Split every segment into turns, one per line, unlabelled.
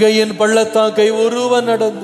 கையின் பள்ளத்தாக்கை ஒருவன் நடந்து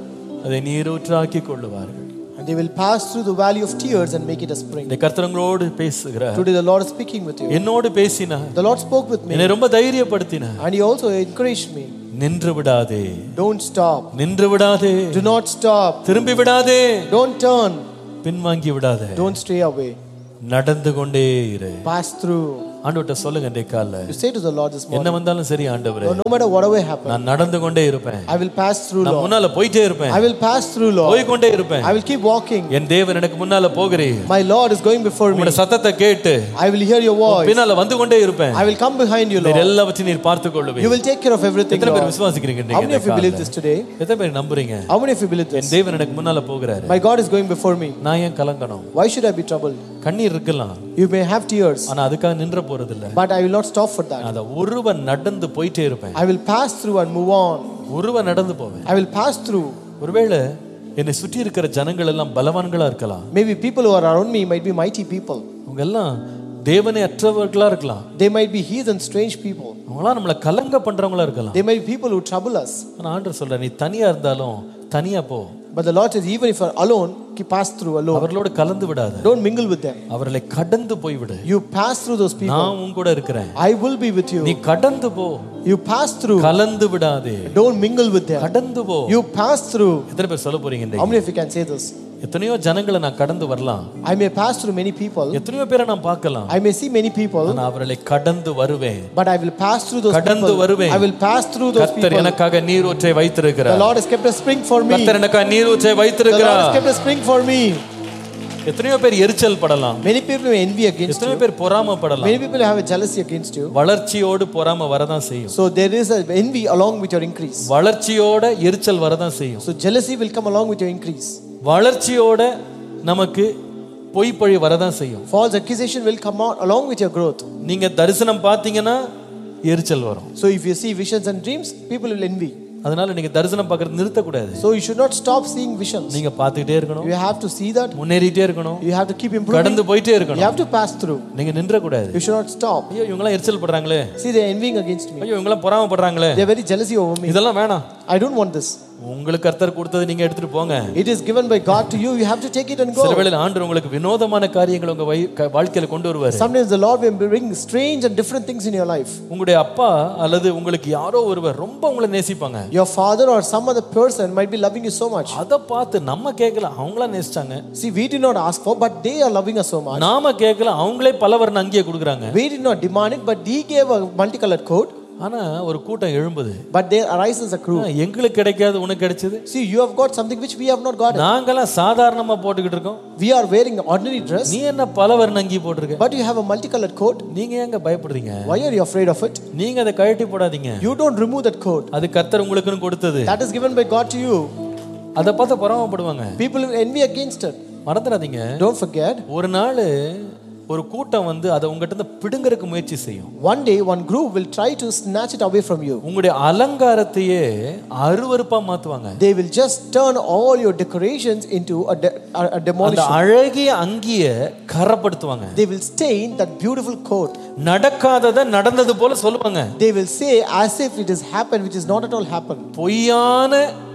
அதை நீரூற்றாக்கி கொள்ளுவார்கள்
And they will pass through the valley of tears and make it a spring.
இந்த கர்த்தரங்களோடு பேசுகிறார்
Today the Lord is speaking with you.
என்னோடு பேசினார்
The Lord spoke with me
என்னை ரொம்ப தைரியப்படுத்தினார்
and He also encouraged me.
நின்று விடாதே
Don't stop.
நின்று விடாதே
Do not stop.
திரும்பி விடாதே
Don't turn.
பின்வாங்கி விடாதே
Don't stray away.
நடந்து கொண்டே இரு
Pass through.
ஆண்டவர்கிட்ட சொல்லுங்க இன்றைய காலைல
You say to the Lord this morning,
என்ன வந்தாலும் சரி ஆண்டவரே
no matter whatever happens,
நான் நடந்து கொண்டே இருப்பேன்
I will pass through,
நான்
Lord.
முன்னால போயிட்டே இருப்பேன்
I will pass through, Lord.
போய்க்கொண்டே இருப்பேன்
I will keep walking.
என் தேவன் எனக்கு முன்னால போகிறேன்
My Lord is going before me.
உங்களோட சத்தத்தை கேட்டு
I will hear your voice.
பின்னால வந்து கொண்டே இருப்பேன்
I will come behind you,
நீர்
Lord.
எல்லாவற்றையும் நீர் பார்த்துக்
You
கொள்ளுவீங்க
will take care of everything,
எத்தனை பேர்
Lord.
விசுவாசிக்கிறீங்க
How many
இன்னைக்கு
of you
இந்த
believe
காலைல?
this today?
எத்தனை பேர் நம்புறீங்க
How many of you believe
N
this?
தேவன் எனக்கு முன்னால போகிறாரு
My God is going before me.
நான் ஏன் கலங்கணும்
Why should I be troubled?
கண்ணீர் இருக்கலாம்
You may have tears,
ஆனா அதுக்காக நின்ற போறது இல்ல
but I will not stop for that.
நான் அதை ஒருவன் நடந்து போயிட்டே இருப்பேன்
I will pass through and move on.
ஒருவன் நடந்து போவேன்
I will pass through.
ஒருவேளை என்னை சுற்றி இருக்கிற ஜனங்கள் எல்லாம் பலவான்களா இருக்கலாம்
Maybe people who are around me might be mighty people.
அவங்க எல்லாம் தேவனே அற்றவர்களா இருக்கலாம்
They might be heathen, strange people.
அவங்களாம் நம்மளை கலங்க பண்றவங்களா இருக்கலாம்
They might be people who trouble us.
ஆனா ஆண்டவர் சொல்ற நீ தனியா இருந்தாலும் தனியா போ
But the Lord says, even if you are alone, keep pass through alone.
அவர்களோடு கலந்து விடாத
Don't mingle with them.
அவர்களை கடந்து போய்விடு
You pass through those people.
நான் உன் கூட இருக்கிறேன்
I will be with
நீ
you.
கடந்து போ
You pass through.
கலந்து விடாதே
Don't mingle with them.
கடந்து போ
You pass through.
எத்தனை பேர் சொல்ல போறீங்க
How
இன்றைக்கு?
many of you can say this?
எத்தனையோ ஜனங்களை நான் கடந்து வரலாம்
I may pass through many people.
எத்தனையோ பேரை நான் பார்க்கலாம்
I may see many people.
ஆனா அவர்களை கடந்து வருவேன்
But I will pass through those
கடந்து
people.
வருவேன்.
I will pass through those
கர்த்தர்
people.
எனக்காக நீரூற்றை
The
வைத்திருக்கிறார்
Lord has kept a spring for me.
கர்த்தர் எனக்காக நீரூற்றை
The Lord has
வைத்திருக்கிறார்
kept a spring for me.
எத்தனையோ பேர் எரிச்சல் படலாம்
Many people may envy against
எத்தனையோ
you.
பேர் பொறாமப்படலாம்
Many people have a jealousy against you.
வளர்ச்சியோடு பொறாம வரதான் செய்யும்
So there is a envy along with your increase.
வளர்ச்சியோட எரிச்சல் வரதான் செய்யும்
So jealousy will come along with your increase.
வளர்ச்சியோட நமக்கு பொய்ப்பழி வரதான் செய்யும்
False accusation will come out along with your growth.
நீங்க தரிசனம் பார்த்தீங்கன்னா எரிச்சல் வரும்
So if you see visions and dreams, people will envy.
அதனால நீங்க தரிசனம் பார்க்கறது நிறுத்தக்கூடாது
So you should not stop seeing visions.
நீங்க பார்த்துக்கிட்டே இருக்கணும்
You have to see that.
முன்னேறிட்டே இருக்கணும்
You have to keep improving.
கடந்து போயிட்டே
You
இருக்கணும்
have to pass through.
நீங்க நின்றக்கூடாது
You should not stop.
ஐயோ இவங்கெல்லாம் எரிச்சல் படுறாங்களே
See, they're envying against me.
ஐயோ இவங்கெல்லாம் பொறாமப்படுறாங்களே
They're very jealousy over me.
இதெல்லாம் வேணாம்
I don't want this.
உங்களுக்கு கர்த்தர் கொடுத்தது நீங்க எடுத்துட்டு போங்க
It is given by God to you. You have to take it and
சில
go.
வேளையில் ஆண்டு உங்களுக்கு வினோதமான காரியங்கள் உங்க வை- க- வாழ்க்கையில கொண்டு வருவாரு
Sometimes the Lord will bring strange and different things in your life.
உங்களுடைய அப்பா அல்லது உங்களுக்கு யாரோ ஒருவர் ரொம்ப உங்களை நேசிப்பாங்க
Your father or some other person might be loving you so much.
அதை பார்த்து நம்ம கேட்கல அவங்களா நேசிச்சாங்க
See, we did not ask for, but they are loving us so much.
நாம கேட்கல அவங்களே பலவர்னு அங்கேயே கொடுக்குறாங்க
We did not demand it, but he gave a multicolored coat.
ஆனா ஒரு கூட்டம் எழும்புது
But there arises a crew.
ஆ, எங்களுக்கு கிடைக்காது உனக்கு கிடைச்சது
See, you have got something which we have not got.
நாங்கெல்லாம் சாதாரணமா போட்டுக்கிட்டு இருக்கோம்
We are wearing ordinary dress,
நீ என்ன பலவர்னு அங்கேயே போட்டிருக்க
but you have a multicolored coat.
நீங்க ஏங்க பயப்படுறீங்க
Why are you afraid of it?
நீங்க அதை கழட்டி போடாதீங்க
You don't remove that coat.
அது கர்த்தர் உங்களுக்குன்னு கொடுத்தது
That is given by God to you.
அதை பார்த்து பொறாமப்படுவாங்க
People will envy against it.
மறந்துடாதீங்க
Don't forget,
ஒரு நாள் ஒரு கூட்டம் வந்து அதை உங்ககிட்ட இருந்து பிடுங்கறதுக்கு முயற்சி செய்யும்
one day one group will try to snatch it away from you.
உங்களுடைய அலங்காரத்தையே அருவருப்பா மாத்துவாங்க
They will just turn all your decorations into a, de- a, a
அந்த
demolition.
அழகிய அங்கிய கரப்படுத்துவாங்க
They will stain that beautiful coat.
நடக்காதத நடந்தது போல சொல்லுவாங்க
They will say as if it has happened, which is not at all happened.
பொய்யான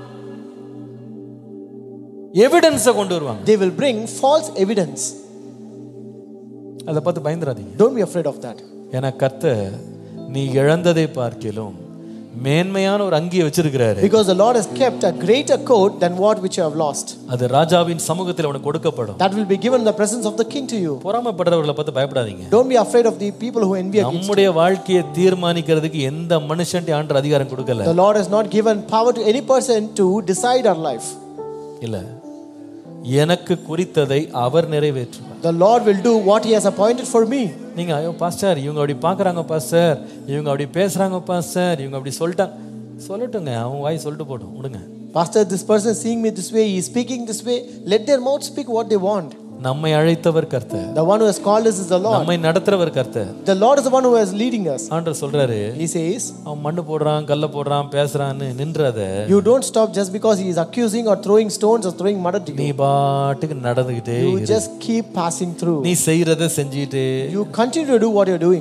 எவிடன்ஸை கொண்டு வருவாங்க
They will bring false evidence.
அதை பார்த்து பயந்துடாதீங்க
Don't be afraid of that.
ஏன்னா கர்த்தர் நீ இழந்ததை பார்க்கிலும் மேன்மையான ஒரு அங்கியை வச்சிருக்கிறாரு
Because the Lord has kept a greater coat than what which you have lost.
அது ராஜாவின் சமூகத்தில் அவனுக்கு கொடுக்கப்படும்
That will be given in the presence of the king to you.
பொறாமைப்படுறவர்களை பார்த்து பயப்படாதீங்க
Don't be afraid of the people who envy against
நம்முடைய வாழ்க்கையை தீர்மானிக்கிறதுக்கு எந்த மனுஷன்ட்டு ஆண்டு அதிகாரம் கொடுக்கல
The Lord has not given power to any person to decide our life.
இல்ல எனக்கு குறித்ததை அவர் நிறைவேற்றுவார்
The Lord will do what He has appointed for me.
நீங்க ஐயோ பாஸ்டர் இவங்க அப்படி பார்க்கறாங்க பாஸ்டர் இவங்க அப்படி பேசுறாங்க பாஸ்டர் இவங்க அப்படி சொல்லிட்டாங்க சொல்லட்டுங்க அவன் வாய் சொல்லிட்டு போட்டும் விடுங்க
Pastor, this person is seeing me this way, he is speaking this way. Let their mouth speak what they want.
நம்மை அழைத்தவர் கர்த்தர்
The one who has called us is the Lord.
நம்மை நடத்துறவர் கர்த்தர்
The Lord is the one who is leading us.
ஆண்டவர் சொல்றாரு
He says,
அவன் மண்ணு போடுறான் கல்ல போடுறான் பேசுறான்னு நின்றத
You don't stop just because he is accusing or throwing stones or throwing mud at
நீ
you.
பாட்டுக்கு நடந்துகிட்டே
You
இரு.
just keep passing through.
நீ செய்யறத செஞ்சுட்டு
You continue to do what you're doing.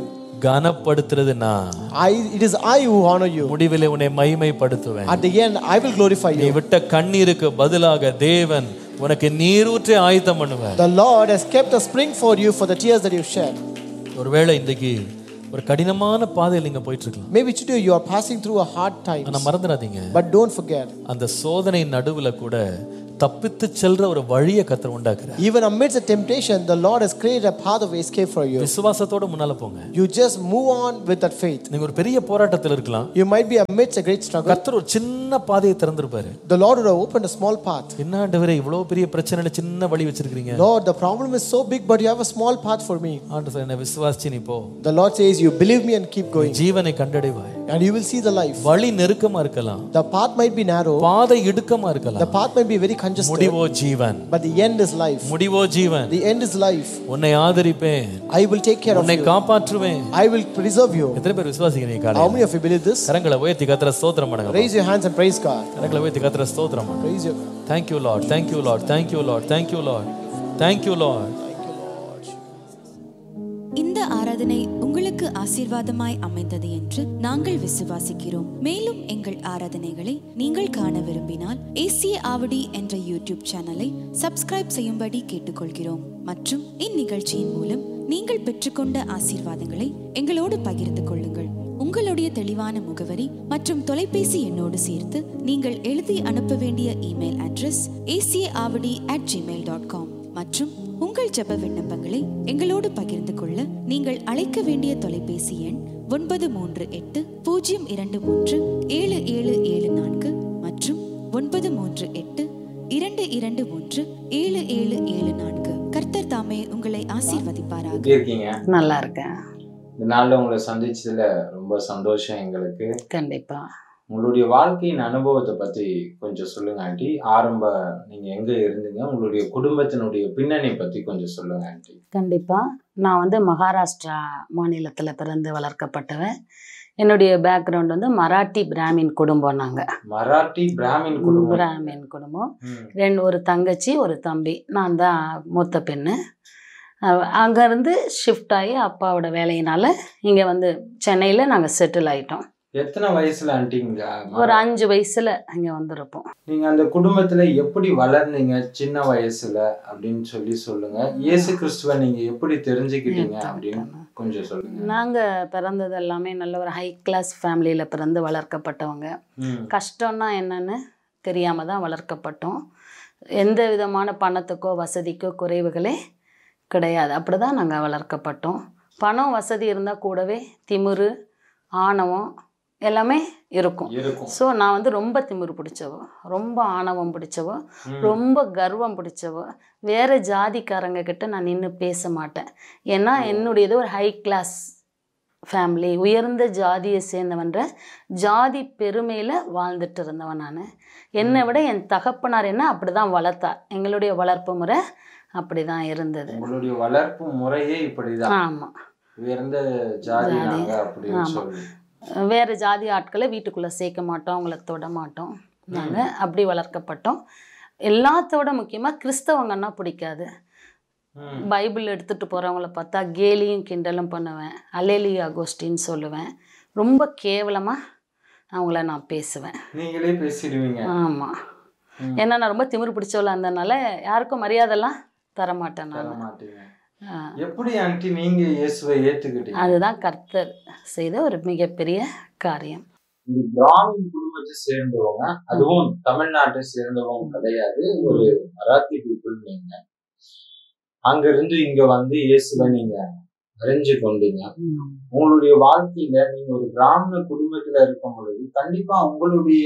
கனப்படுத்துறது நான்
I, it is I who honor you.
முடிவிலே உன்னை மகிமைப்படுத்துவேன்
At the end, I will glorify
நீ
you.
விட்ட கண்ணீருக்கு பதிலாக தேவன் உனக்கு நீரூற்றி ஆயத்தம் பண்ணுவார்
The Lord has kept a spring for you for the tears that you shed.
ஒருவேளை இன்றைக்கு ஒரு கடினமான பாதையில் நீங்க போயிட்டு இருக்கலாம்
Maybe today you are passing through a hard time,
ஆனா மறந்துடாதீங்க
but don't forget,
அந்த சோதனை நடுவுல கூட தப்பித்து செல்ற ஒரு வழியை கத்தர் உண்டாக்குறார்
even amidst the temptation, the Lord has created a path of escape for you.
விசுவாசத்தோட முன்னால போங்க
You just move on with that faith.
நீங்க ஒரு பெரிய போராட்டத்தில் இருக்கலாம்
You might be amidst a great struggle.
கர்த்தர் ஒரு சின்ன பாதையை திறந்திருப்பாரு
The Lord would have opened a small path.
என்ன ஆண்டவரே இவ்வளவு பெரிய பிரச்சனையில சின்ன வழி வச்சிருக்கீங்க
Lord, the problem is so big, but you have a small path for me.
ஆண்டு என்ன விசுவாசிச்சு நீ போ
The Lord says, You believe me and keep going,
ஜீவனை கண்டடைவாய்
and you will see the life.
வழி நெருக்கமா இருக்கலாம்
The path might be narrow,
பாதை இடுக்கமா
the
இருக்கலாம்
path might be very congested,
முடிவோ ஜீவன்
but the end is life.
முடிவோ ஜீவன்
The end is life.
உன்னை ஆதரிப்பேன்
I will take care of
உன்னை
you.
காப்பாற்றுவேன்
I will preserve you.
எத்தனை பேர் விசுவாசிக்கிறீங்க காலை
How many of you believe this?
கரங்களை உயர்த்தி கத்திர ஸ்தோத்திரம் பண்ணுங்க
Raise your hands and praise God.
கரங்களை உயர்த்தி கத்திர ஸ்தோத்திரம் பண்ணுங்க
Praise your
thank you Lord thank you Lord thank you Lord thank you Lord thank you Lord
இந்த ஆராதனை உங்களுக்கு ஆசீர்வாதமாய் அமைந்தது என்று நாங்கள் விசுவாசிக்கிறோம் மேலும் எங்கள் ஆராதனைகளை நீங்கள் காண விரும்பினால் ஏசிய ஆவடி என்ற யூடியூப் சேனலை சப்ஸ்கிரைப் செய்யும்படி கேட்டுக்கொள்கிறோம் மற்றும் இந்நிகழ்ச்சியின் மூலம் நீங்கள் பெற்றுக்கொண்ட ஆசீர்வாதங்களை எங்களோடு பகிர்ந்து கொள்ளுங்கள் உங்களுடைய தெளிவான முகவரி மற்றும் தொலைபேசி எண்ணோடு சேர்த்து நீங்கள் எழுதி அனுப்ப வேண்டிய இமெயில் அட்ரஸ் ஏசிய Avadi at Gmail dot com மற்றும் உங்கள் ஜெப விண்ணப்பங்களை எங்களோடு பகிர்ந்து கொள்ள நீங்கள் அழைக்க வேண்டிய தொலைபேசி எண் ஒன்பது மூன்று எட்டு பூஜ்ஜியம் இரண்டு மூன்று ஏழு ஏழு ஏழு நான்கு மற்றும் ஒன்பது மூன்று எட்டு இரண்டு இரண்டு மூன்று ஏழு ஏழு ஏழு நான்கு கர்த்தர் தாமே உங்களை ஆசீர்வதிப்பாராக
எப்படி இருக்கீங்க
நல்லா இருக்கேன்
இந்த நாள்ல உங்களை சந்திச்சதுல ரொம்ப சந்தோஷம் எங்களுக்கு
கண்டிப்பா
உங்களுடைய வாழ்க்கையின் அனுபவத்தை பத்தி கொஞ்சம் சொல்லுங்க ஆண்டி ஆரம்ப நீங்க எங்க இருந்தீங்க உங்களுடைய குடும்பத்தினுடைய பின்னணி பத்தி கொஞ்சம் சொல்லுங்க ஆண்டி
கண்டிப்பா நான் வந்து மகாராஷ்டிரா மாநிலத்தில் பிறந்து வளர்க்கப்பட்டவன் என்னுடைய பேக்ரவுண்ட் வந்து மராட்டி பிராமின் குடும்பம் நாங்கள்
மராட்டி பிராமின் குடும்பம்
பிராமின் குடும்பம்
ம்.
ரெண்டு ஒரு தங்கச்சி ஒரு தம்பி நான் தான் மூத்த பெண்ணு அஹ் அங்கேருந்து ஷிஃப்ட் ஆகி அப்பாவோட வேலையினால இங்கே வந்து சென்னையில் நாங்கள் செட்டில் ஆயிட்டோம்
எத்தனை வயசுல ஆண்டி இங்க
ஒரு அஞ்சு வயசில் இங்கே வந்திருப்போம்
நீங்க அந்த குடும்பத்துல எப்படி வளர்ந்தீங்க சின்ன வயசுல அப்படின்னு சொல்லி சொல்லுங்க இயேசு கிறிஸ்துவ நீங்க எப்படி தெரிஞ்சுக்கிட்டீங்க அப்படின்னு கொஞ்சம் சொல்லுங்க
நாங்கள் பிறந்தது எல்லாமே நல்ல ஒரு ஹை கிளாஸ் ஃபேமிலியில் பிறந்து வளர்க்கப்பட்டவங்க
ம்.
கஷ்டம்னா என்னன்னு தெரியாமல் தான் வளர்க்கப்பட்டோம் எந்த விதமான பணத்துக்கோ வசதிக்கோ குறைவுகளே கிடையாது அப்படி தான் நாங்கள் வளர்க்கப்பட்டோம் பணம் வசதி இருந்தால் கூடவே திமிரு ஆணவம் எல்லாமே இருக்கும்
இருக்கும்
ஸோ நான் வந்து ரொம்ப திமிரு பிடிச்சவோ ரொம்ப ஆணவம் பிடிச்சவோ
ம்.
ரொம்ப கர்வம் பிடிச்சவோ வேறு ஜாதிக்காரங்க கிட்ட நான் நின்று பேச மாட்டேன் ஏன்னா என்னுடையது ஒரு ஹை கிளாஸ் ஃபேமிலி உயர்ந்த ஜாதியை சேர்ந்தவன்ற ஜாதி பெருமையில் வாழ்ந்துட்டு இருந்தவன் நான் என்னை விட என் தகப்பனார் என்ன அப்படி தான் வளர்த்தார் எங்களுடைய வளர்ப்பு முறை அப்படி தான் இருந்தது
உங்களுடைய வளர்ப்பு முறையே இப்படிதான்
ஆமாம்
உயர்ந்த ஜாதி
ஜாதி.
நாங்க அப்படின்னு
ஆமா.
சொல்லி
வேறு ஜாதி ஆட்களை வீட்டுக்குள்ளே சேர்க்க மாட்டோம் அவங்கள தொட மாட்டோம் நாங்கள் அப்படி வளர்க்கப்பட்டோம் எல்லாத்தோட முக்கியமாக கிறிஸ்தவங்கன்னா பிடிக்காது
ம்.
பைபிள் எடுத்துகிட்டு போகிறவங்கள பார்த்தா கேலியும் கிண்டலும் பண்ணுவேன் அலேலியா கோஷ்டின்னு சொல்லுவேன் ரொம்ப கேவலமாக அவங்கள நான் பேசுவேன்
நீங்களே பேசிடுவீங்க
ஆமாம்
ம்.
ஏன்னா நான் ரொம்ப திமிரு பிடிச்சவள இருந்தனால யாருக்கும் மரியாதைலாம் தரமாட்டேன்
தர
நான்
மாட்டீங்க எப்படி ஆண்டி நீங்க இயேசுவை ஏத்துக்கிட்டீங்க
அதுதான் கர்த்தர் செய்த ஒரு மிகப்பெரிய காரியம்
ஒரு பிராமின் குடும்பத்தை சேர்ந்தவங்க அதுவும் தமிழ்நாட்டை சேர்ந்தவங்க கிடையாது ஒரு மராத்தி பீப்புள் நீங்க அங்க இருந்து இங்க வந்து இயேசுவை நீங்க அறிஞ்சு கொண்டீங்க உங்களுடைய வாழ்க்கையில நீங்க ஒரு பிராமண குடும்பத்துல இருக்கும் பொழுது கண்டிப்பா உங்களுடைய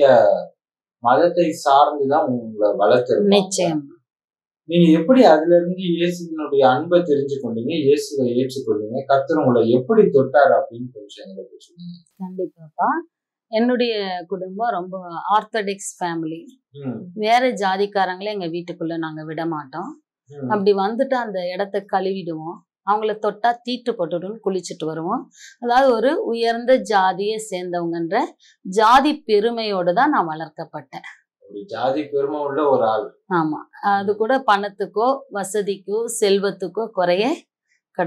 மதத்தை சார்ந்துதான் உங்களை வளர்த்து
நிச்சயம்
நீங்க எப்படி அதுல இருந்து இயேசுவினுடைய அன்பை தெரிஞ்சு கொண்டீங்க இயேசுவை ஏற்றுக்கொண்டீங்க கர்த்தர் உங்களை எப்படி தொட்டார் அப்படின்னு கொஞ்சம் எங்களுக்கு சொல்லுங்க
கண்டிப்பாப்பா என்னுடைய குடும்பம் ரொம்ப ஆர்த்தடிக்ஸ் ஃபேமிலி
ம்,
வேற ஜாதிக்காரங்களே எங்க வீட்டுக்குள்ள நாங்க விட மாட்டோம்
ம்.
அப்படி வந்துட்டு அந்த இடத்த கழுவிடுவோம் அவங்கள தொட்டா தீட்டு போட்டுடுன்னு குளிச்சுட்டு வருவோம் அதாவது ஒரு உயர்ந்த ஜாதியை சேர்ந்தவங்கன்ற ஜாதி பெருமையோடு தான் நான் வளர்க்கப்பட்டேன்
ஒரு ஜாதி பெருமை உள்ள ஒரு ஆள்
ஆமா அது கூட பணத்துக்கோ வசதிக்கோ செல்வத்துக்கோ குறையே கிடையாது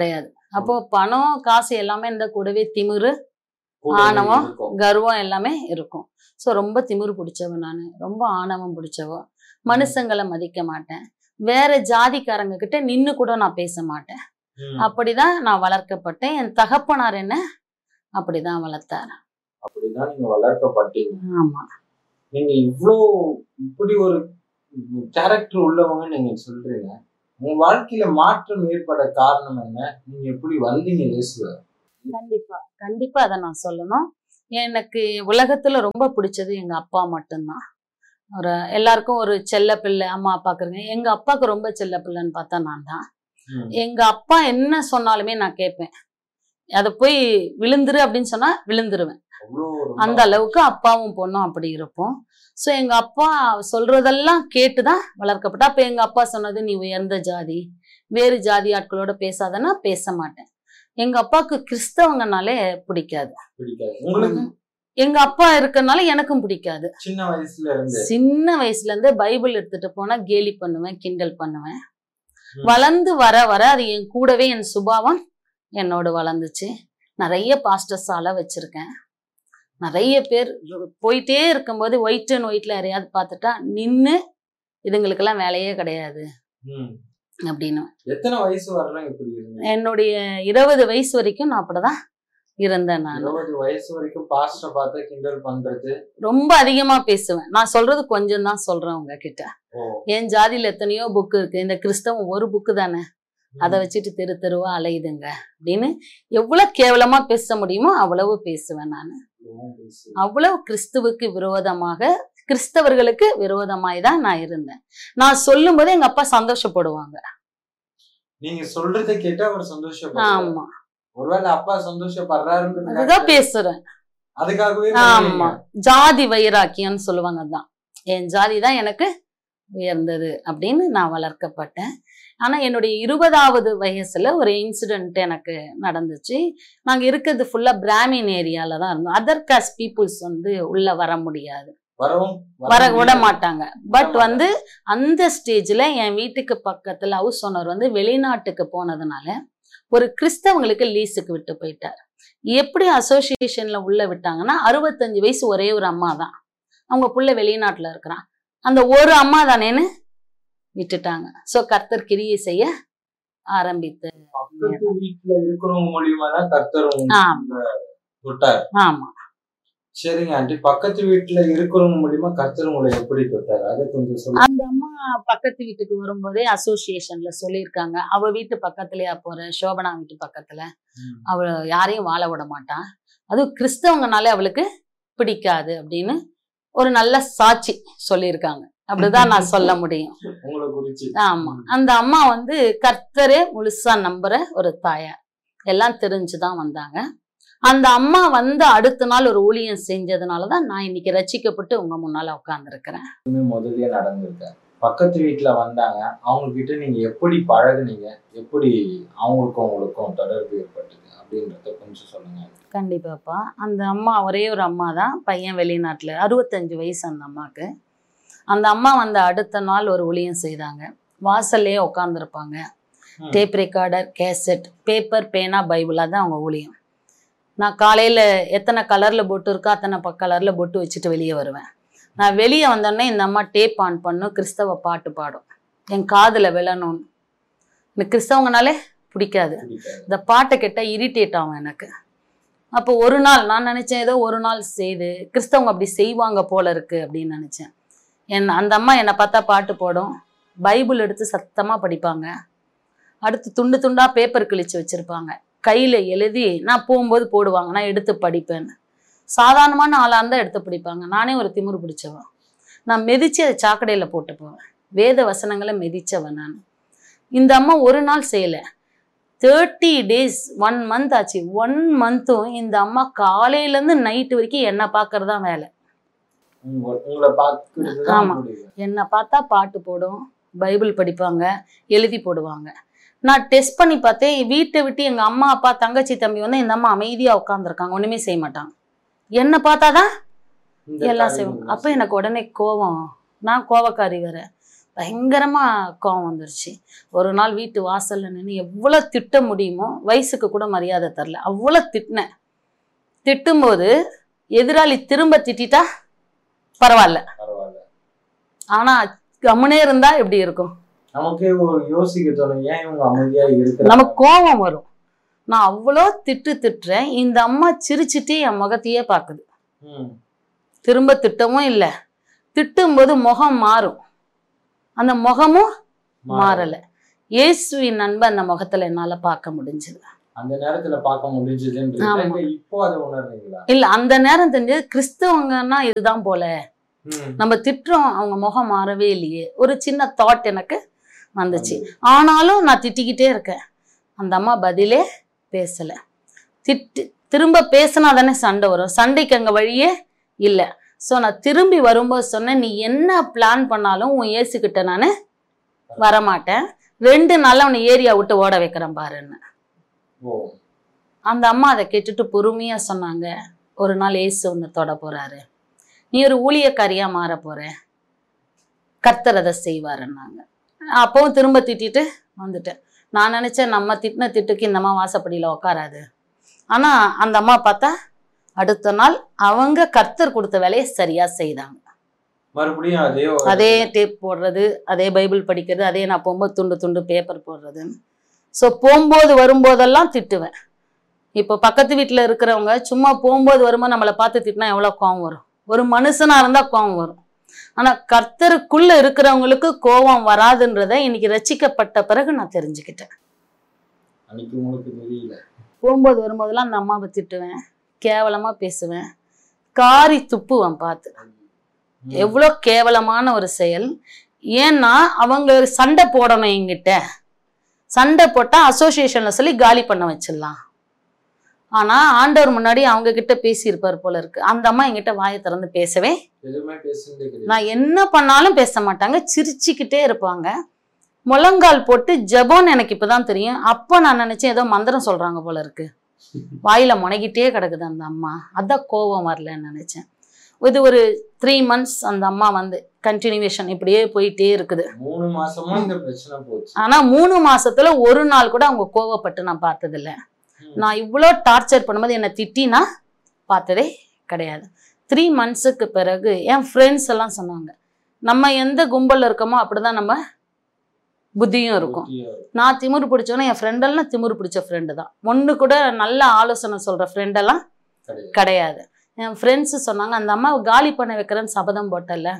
அப்போ பணம் காசு எல்லாமே இந்த கூடவே திமிரு
கூடவே
ஆணவம்
இருக்கும்.
கர்வம் எல்லாமே இருக்கும் ஸோ ரொம்ப திமிரு பிடிச்சவன் நான் ரொம்ப ஆணவம் பிடிச்சவ மனுஷங்களை மதிக்க மாட்டேன் வேற ஜாதிக்காரங்க கிட்ட நின்னு கூட நான் பேச மாட்டேன்
ம்.
அப்படிதான் நான் வளர்க்கப்பட்டேன் என் தகப்பனார் என்ன அப்படிதான் வளர்த்தார்
அப்படிதான் நீங்க வளர்க்கப்பட்டீங்க
ஆமா
நீங்க இவ்ளோ இப்படி ஒரு கேரக்டர் உள்ளவங்க நீங்க சொல்றீங்க உங்க வாழ்க்கையில மாற்றம் ஏற்பட காரணம் என்ன நீங்க எப்படி வந்தீங்க இயேசுவ
கண்டிப்பா கண்டிப்பா அதை நான் சொல்லணும் எனக்கு உலகத்துல ரொம்ப பிடிச்சது எங்க அப்பா மட்டும்தான் ஒரு எல்லாருக்கும் ஒரு செல்ல பிள்ளை அம்மா அப்பாக்குறங்க எங்க அப்பாவுக்கு ரொம்ப செல்ல பிள்ளைன்னு பார்த்தா நான் தான்
ம்.
எங்க அப்பா என்ன சொன்னாலுமே நான் கேட்பேன் அதை போய் விழுந்துரு அப்படின்னு சொன்னா விழுந்துருவேன்
அவ்வளோ ரொம்ப-
அந்த அளவுக்கு அப்பாவும் பொண்ணும் அப்படி இருப்போம் ஸோ எங்க அப்பா சொல்றதெல்லாம் கேட்டுதான் வளர்க்கப்பட்ட அப்ப எங்க அப்பா சொன்னது நீ உயர்ந்த ஜாதி வேறு ஜாதி ஆட்களோட பேசாதன்னா பேச மாட்டேன் எங்க அப்பாவுக்கு கிறிஸ்தவங்கனாலே பிடிக்காது
பிடிக்காது உங்களுக்கு
எங்க அப்பா இருக்கறனால எனக்கும் பிடிக்காது
சின்ன வயசுல இருந்து
சின்ன வயசுல இருந்து பைபிள் எடுத்துட்டு போனா கேலி பண்ணுவேன் கிண்டல் பண்ணுவேன்
ம்.
வளர்ந்து வர வர அது என் கூடவே என் சுபாவம் என்னோட வளர்ந்துச்சு நிறைய பாஸ்டர்ஸ் ஆள வச்சிருக்கேன் நிறைய பேர் போயிட்டே இருக்கும்போது ஒயிட் அண்ட் ஒயிட்ல யாரையாவது பார்த்துட்டா நின்று இதுங்களுக்கெல்லாம் வேலையே கிடையாது
ம்.
அப்படின்னு
எத்தனை வயசு வரலாம் இப்படி இருந்தீங்க
என்னுடைய இருபது வயசு வரைக்கும் நான் அப்படிதான் இருந்தேன் நான்
இருபது வயசு வரைக்கும் பாஸ்டர் பார்த்து கிண்டல் பண்றது
ரொம்ப அதிகமா பேசுவேன் நான் சொல்றது கொஞ்சம் தான் சொல்றேன் உங்ககிட்ட
ஓ
என் ஜாதியில எத்தனையோ புக்கு இருக்கு இந்த கிறிஸ்தவம் ஒரு புக்கு தானே அதை வச்சுட்டு தெரு தெருவா அலையுதுங்க அப்படின்னு எவ்வளவு கேவலமா பேச முடியுமோ அவ்வளவு பேசுவேன் நான்
இவ்வளவும் பேசு.
அவ்வளவு கிறிஸ்துவுக்கு விரோதமாக கிறிஸ்தவர்களுக்கு விரோதமாய் தான் நான் இருந்தேன் நான் சொல்லும் போது எங்க அப்பா சந்தோஷப்படுவாங்க
நீங்க சொல்றதை கேட்டு அவர் சந்தோஷப்படுறாரு
ஆமா
ஒருவேளை அப்பா சந்தோஷப்படுறாருன்னு
அதுதான் பேசுறேன்
அதுக்காகவே
ஆமா ஜாதி வைராக்கியம்னு சொல்லுவாங்க தான் என் ஜாதி தான் எனக்கு உயர்ந்தது அப்படின்னு நான் வளர்க்கப்பட்டேன் ஆனா என்னுடைய இருபதாவது வயசுல ஒரு இன்சிடென்ட் எனக்கு நடந்துச்சு நாங்க இருக்கிறது ஃபுல்லா பிராமின் ஏரியால தான் இருந்தோம் அதர் காஸ்ட் பீப்புள்ஸ் வந்து உள்ள வர முடியாது
வரவும்
வர விட
முடியாது.
மாட்டாங்க பட் வந்து அந்த ஸ்டேஜ்ல என் வீட்டுக்கு பக்கத்துல ஹவுஸ் ஓனர் வந்து வெளிநாட்டுக்கு போனதுனால ஒரு கிறிஸ்தவங்களுக்கு லீஸுக்கு விட்டு போயிட்டார் எப்படி அசோசியேஷன்ல உள்ள விட்டாங்கன்னா அறுபத்தஞ்சு வயசு ஒரே ஒரு அம்மா தான் அவங்க புள்ள வெளிநாட்டுல இருக்கிறான் அந்த ஒரு அம்மா தானேன்னு விட்டுட்டாங்க சோ கர்த்தர் கிரியை செய்ய ஆரம்பித்து
பக்கத்து வீட்டுல இருக்கிறவங்க மூலியமா தான் கர்த்தர்
ஆமா
தொட்டார்
ஆமா
சரிங்க ஆண்டி பக்கத்து வீட்டுல இருக்கிறவங்க மூலியமா கர்த்தர் உங்களை எப்படி தொட்டார் அதை கொஞ்சம் சொல்லுங்க
அந்த அம்மா பக்கத்து வீட்டுக்கு வரும்போதே அசோசியேஷன்ல சொல்லியிருக்காங்க அவ வீட்டு பக்கத்துலயா போற சோபனா வீட்டு பக்கத்துல
ம்.
அவ யாரையும் வாழ விட மாட்டான் அதுவும் கிறிஸ்தவங்கனாலே அவளுக்கு பிடிக்காது அப்படின்னு ஒரு நல்ல சாட்சி சொல்லியிருக்காங்க அப்படிதான் நான் சொல்ல முடியும்
உங்களை குறிச்சு
ஆமா அந்த அம்மா வந்து கர்த்தரே முழுசா நம்புற ஒரு தாயார் எல்லாம் தெரிஞ்சுதான் வந்தாங்க அந்த அம்மா வந்து அடுத்த நாள் ஒரு ஊழியம் செஞ்சதுனாலதான் நான் இன்னைக்கு ரட்சிக்கப்பட்டு உங்க முன்னால உட்கார்ந்துருக்கிறேன்
முதல்லயே நடந்திருக்க பக்கத்து வீட்டுல வந்தாங்க அவங்க கிட்ட நீங்க எப்படி பழகுனீங்க எப்படி அவங்களுக்கும் உங்களுக்கும் தொடர்பு ஏற்பட்டது அப்படின்றத கொஞ்சம் சொல்லுங்க
கண்டிப்பாப்பா அந்த அம்மா ஒரே ஒரு அம்மா தான் பையன் வெளிநாட்டில் அறுபத்தஞ்சு வயசு அந்த அம்மாவுக்கு அந்த அம்மா வந்து அடுத்த நாள் ஒரு ஊழியம் செய்தாங்க வாசல்லே உட்காந்துருப்பாங்க
ம்.
டேப் ரெக்கார்டர் கேசட் பேப்பர் பேனா பைபிள் தான் அவங்க ஊழியம் நான் காலையில் எத்தனை கலரில் பொட்டு இருக்கோ அத்தனை ப கலரில் பொட்டு வச்சுட்டு வெளியே வருவேன் நான் வெளியே வந்தோடனே இந்த அம்மா டேப் ஆன் பண்ணும் கிறிஸ்தவ பாட்டு பாடும் என் காதில் விழணும்னு எனக்கு கிறிஸ்தவங்கனாலே பிடிக்காது
பிடிக்காது
இந்த பாட்டை கேட்டால் இரிட்டேட் ஆகும் எனக்கு அப்போ ஒரு நாள் நான் நினச்சேன் ஏதோ ஒரு நாள் செய்து கிறிஸ்தவங்க அப்படி செய்வாங்க போல இருக்கு அப்படின்னு நினச்சேன் என் அந்த அம்மா என்னை பார்த்தா பாட்டு போடும் பைபிள் எடுத்து சத்தமாக படிப்பாங்க அடுத்து துண்டு துண்டாக பேப்பர் கிழிச்சு வச்சுருப்பாங்க கையில் எழுதி நான் போகும்போது போடுவாங்க நான் எடுத்து படிப்பேன்னு சாதாரணமான ஆளாக இருந்தால் எடுத்து படிப்பாங்க நானே ஒரு திமிரு பிடிச்சவன் நான் மிதிச்சு அதை சாக்கடையில் போட்டு போவேன் வேத வசனங்களை மிதிச்சவன் நான் இந்த அம்மா ஒரு நாள் செய்யலை தேர்ட்டி டேஸ் ஒன் மந்த் ஆச்சு ஒன் மந்த்தும் இந்த அம்மா காலையிலேருந்து நைட்டு வரைக்கும் என்னை பார்க்கறது தான் வேலை
உங்க- உங்களை பார்க்கறது தான்
ஆமா.
முடியும்
என்னை பார்த்தா பாட்டு போடும் பைபிள் படிப்பாங்க எழுதி போடுவாங்க நான் டெஸ்ட் பண்ணி பார்த்தேன் வீட்டை விட்டு எங்கள் அம்மா அப்பா தங்கச்சி தம்பி வந்து இந்த அம்மா அமைதியாக உட்காந்துருக்காங்க ஒன்றுமே செய்ய மாட்டாங்க என்னை பார்த்தா தான்
இந்த
எல்லாம்
காரியங்கள்
செய்வாங்க அப்போ எனக்கு உடனே கோவம் நான் கோவக்காரி வேற பயங்கரமா கோவம் வந்துருச்சு ஒரு நாள் வீட்டு வாசல்ல நின்று எவ்வளோ திட்ட முடியுமோ வயசுக்கு கூட மரியாதை தரல அவ்வளோ திட்டினேன் திட்டும்போது எதிராளி திரும்ப திட்டிட்டா பரவாயில்ல
பரவாயில்ல
ஆனா கம்முனே இருந்தா எப்படி இருக்கும்
நமக்கே ஒரு யோசிக்க தோணும் ஏன் இவங்க அமைதியா இருக்கிறாங்க
நமக்கு கோபம் வரும் நான் அவ்வளோ திட்டு திட்டுறேன் இந்த அம்மா சிரிச்சிட்டே என் முகத்தையே பார்க்குது
ம்.
திரும்ப திட்டவும் இல்லை திட்டும்போது முகம் மாறும் அந்த முகமும் மாறல இயேசுவின் அன்பை அந்த முகத்துல என்னால பார்க்க முடிஞ்சது
அந்த நேரத்துல பார்க்க முடிஞ்சதுன்றது
ஆமா.
இல்ல இப்போ அதை உணர்றீங்களா
இல்ல அந்த நேரம் தெரிஞ்சது கிறிஸ்தவங்கன்னா இதுதான் போல
ம்.
நம்ம திட்டுறோம் அவங்க முகம் மாறவே இல்லையே ஒரு சின்ன தாட் எனக்கு வந்துச்சு ஆனாலும் நான் திட்டிக்கிட்டே இருக்கேன் அந்த அம்மா பதிலே பேசல திட்டு திரும்ப பேசினா தானே சண்டை வரும் சண்டைக்கு அங்க வழியே இல்லை ஸோ நான் திரும்பி வரும்போது சொன்னேன் நீ என்ன பிளான் பண்ணாலும் உன் ஏசுக்கிட்ட நான் வரமாட்டேன் ரெண்டு நாள்ல அவனை ஏரியா விட்டு ஓட வைக்கிறேன் பாருன்னு
ஓ
அந்த அம்மா அதை கேட்டுட்டு பொறுமையா சொன்னாங்க ஒரு நாள் ஏசு ஒன்று தொட போறாரு நீ ஒரு ஊழியக்காரியா மாற போற கர்த்தர் அதை செய்வாருன்னாங்க அப்பவும் திரும்ப திட்டிட்டு வந்துட்டேன் நான் நினைச்சேன் நம்ம திட்டின திட்டுக்கு இந்த அம்மா வாசப்படியில உட்காராது ஆனா அந்த அம்மா பார்த்தா அடுத்த நாள் அவங்க கர்த்தர் கொடுத்த வேலையை சரியா செய்தாங்க
மறுபடியும் அதே ஒரு-
அதே டேப் போடுறது அதே பைபிள் படிக்கிறது அதே நான் போகும்போது துண்டு துண்டு பேப்பர் போடுறதுன்னு ஸோ போகும்போது வரும்போதெல்லாம் திட்டுவேன் இப்போ பக்கத்து வீட்டில் இருக்கிறவங்க சும்மா போகும்போது வரும்போது நம்மளை பார்த்து திட்டினா எவ்வளோ கோவம் வரும் ஒரு மனுஷனாக இருந்தால் கோவம் வரும் ஆனால் கர்த்தருக்குள்ள இருக்கிறவங்களுக்கு கோவம் வராதுன்றதை இன்னைக்கு ரசிக்கப்பட்ட பிறகு நான் தெரிஞ்சுக்கிட்டேன்
அன்னைக்கு உங்களுக்கு தெரியல
போகும்போது வரும்போதெல்லாம் அந்த அம்மாவை திட்டுவேன் கேவலமாக பேசுவேன் காரி துப்புவேன் பார்த்து
ம்.
எவ்வளோ கேவலமான ஒரு செயல் ஏன்னா அவங்க சண்டை போடணும் என்கிட்ட சண்டை போட்டால் அசோசியேஷனில் சொல்லி காலி பண்ண வச்சிடலாம் ஆனால் ஆண்டவர் முன்னாடி அவங்க கிட்ட பேசியிருப்பார் போல இருக்கு அந்த அம்மா என்கிட்ட வாயை திறந்து பேசவே
எதுவுமே பேசுனதே கிடையாது
நான் என்ன பண்ணாலும் பேச மாட்டாங்க சிரிச்சுக்கிட்டே இருப்பாங்க முழங்கால் போட்டு ஜெபம்னு எனக்கு இப்பதான் தெரியும் அப்போ நான் நினைச்சேன் ஏதோ மந்திரம் சொல்றாங்க போல இருக்கு வாயில முனகிட்டே கிடக்குது அந்த அம்மா அதான் கோபம் வரலன்னு நினைச்சேன் இது ஒரு த்ரீ மந்த்ஸ் அந்த அம்மா வந்து கண்டினியூவேஷன் இப்படியே போயிட்டே இருக்குது
மூணு மாசமா இந்த பிரச்சனை போச்சு
ஆனா மூணு மாசத்துல ஒரு நாள் கூட அவங்க கோவப்பட்டு நான் பார்த்ததில்ல
ம்.
நான் இவ்வளோ டார்ச்சர் பண்ணும்போது என்னை திட்டி நான் பார்த்ததே கிடையாது த்ரீ மந்த்ஸுக்கு பிறகு என் ஃப்ரெண்ட்ஸ் எல்லாம் சொன்னாங்க நம்ம எந்த கும்பல்ல இருக்கோமோ அப்படிதான் நம்ம புத்தியும் இருக்கும்
புத்தியா இருக்கு.
நான் திமிரு பிடிச்சவன என் ஃப்ரெண்டெல்லாம் திமிரு பிடிச்ச ஃப்ரெண்டு தான் ஒன்று கூட நல்ல ஆலோசனை சொல்ற ஃப்ரெண்டெல்லாம்
கிடையாது.
கிடையாது என் ஃப்ரெண்ட்ஸு சொன்னாங்க அந்த அம்மாவை காலி பண்ண வைக்கிறேன்னு சபதம் போட்டல